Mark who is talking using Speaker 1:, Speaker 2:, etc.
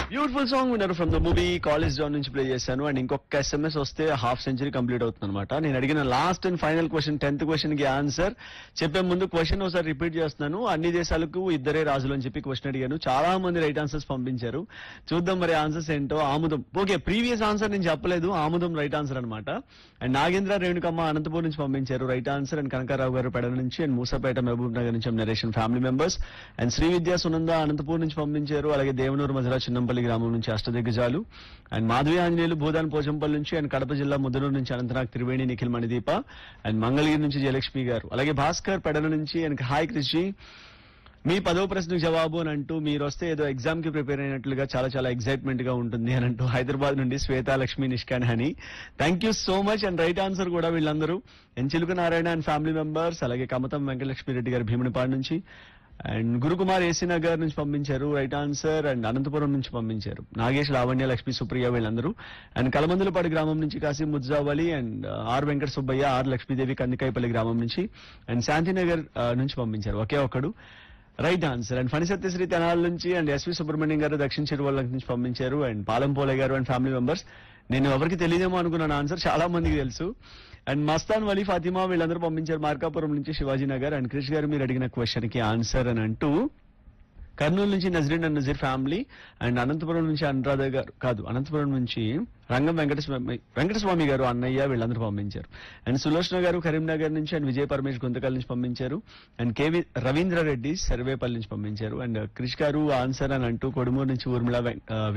Speaker 1: beautiful song విన్నారు from the movie college zone నుంచి play చేశాను అండ్ ఇంకొక ఎస్ఎంఎస్ వస్తే హాఫ్ సెంచరీ కంప్లీట్ అవుతుంది అనమాట నేను అడిగిన last and final question tenth question కి ఆన్సర్ చెప్పే ముందు క్వశ్చన్ ఒకసారి రిపీట్ చేస్తున్నాను అన్ని దేశాలకు ఇద్దరే రాజులు అని చెప్పి క్వశ్చన్ అడిగాను చాలా మంది రైట్ ఆన్సర్స్ పంపించారు చూద్దాం మరి ఆన్సర్స్ ఏంటో ఆముదం ఓకే ప్రీవియస్ ఆన్సర్ నేను చెప్పలేదు ఆముదం రైట్ ఆన్సర్ అనమాట అండ్ నాగేంద్ర రేణుకమ్మ అనంతపూర్ నుంచి పంపించారు రైట్ ఆన్సర్ అండ్ కనకారావు గారు పెడ నుంచి అండ్ మూసాపేట మహబూబ్ నగర్ నుంచి నరేషన్ family members and Shri Vidya Sunanda Anantapur నుంచి పంపించారు అలాగే దేవనూరు మధుర చిన్నంపల్లి గ్రామం నుంచి అష్టదిగ్గజాలు అండ్ మాధవి ఆంజనేయులు భూదాన్ పోచంపల్లి నుంచి అండ్ కడప జిల్లా ముద్దనూరు నుంచి అనంతనాగ్ త్రివేణి నిఖిల్ మణిదీప అండ్ మంగళగిరి నుంచి జయలక్ష్మి గారు అలాగే భాస్కర్ పెడల నుంచి అండ్ హాయ్ కృషి మీ పదో ప్రశ్నకు జవాబు అని అంటూ మీరు వస్తే ఏదో ఎగ్జామ్ కి ప్రిపేర్ అయినట్లుగా చాలా చాలా ఎక్సైట్మెంట్ గా ఉంటుంది అని అంటూ హైదరాబాద్ నుండి శ్వేత లక్ష్మి నిష్కాన్ హని thank you so much and right answer కూడా వీళ్ళందరూ ఎన్ చిలుక నారాయణ అండ్ ఫ్యామిలీ మెంబర్స్ అలాగే కమతం వెంకటలక్ష్మి రెడ్డి గారు భీమునిపాడు నుంచి అండ్ గురుకుమార్ ఏసీ నగర్ నుంచి పంపించారు రైట్ ఆన్సర్ అండ్ అనంతపురం నుంచి పంపించారు నాగేష్ లావణ్య లక్ష్మి సుప్రియ వీళ్ళందరూ అండ్ కలమందులపాడు గ్రామం నుంచి Kashi Mujjavali and R Venkata Subbaiah R Lakshmidevi Kandikayapalli గ్రామం నుంచి అండ్ శాంతినగర్ ఆ, నుంచి పంపించారు ఒకే ఒక్కడు right answer and Phani Satyasri తెనాల నుంచి అండ్ ఎస్వి సుబ్రహ్మణ్యం గారు దక్షిణ చెరువుల నుంచి పంపించారు అండ్ పాలంపోలే గారు అండ్ ఫ్యామిలీ మెంబర్స్ నేను ఎవరికి తెలియదేమో అనుకున్నాను ఆన్సర్ చాలా మందికి తెలుసు అండ్ మస్తాన్ వలీ ఫాతిమా వీళ్ళందరూ పంపించారు మార్కాపురం నుంచి శివాజీ నగర్ అండ్ క్రిష్ గారు మీరు అడిగిన క్వశ్చన్ కి ఆన్సర్ అని అంటూ కర్నూలు నుంచి Nazreen and Nazeer family and Anantapuram నుంచి అనురాధ గారు కాదు అనంతపురం నుంచి రంగం వెంకటస్వామి వెంకటస్వామి గారు అన్నయ్య వీళ్ళందరూ పంపించారు అండ్ సులోచన గారు కరీంనగర్ నుంచి అండ్ విజయ పరమేష్ గుంతకల్ నుంచి పంపించారు అండ్ కేవి రవీంద్ర రెడ్డి సర్వేపల్లి నుంచి పంపించారు అండ్ క్రిష్ గారు ఆన్సర్ అని అంటూ కొడుమూరు నుంచి ఊర్మిళ వెం- ఆ,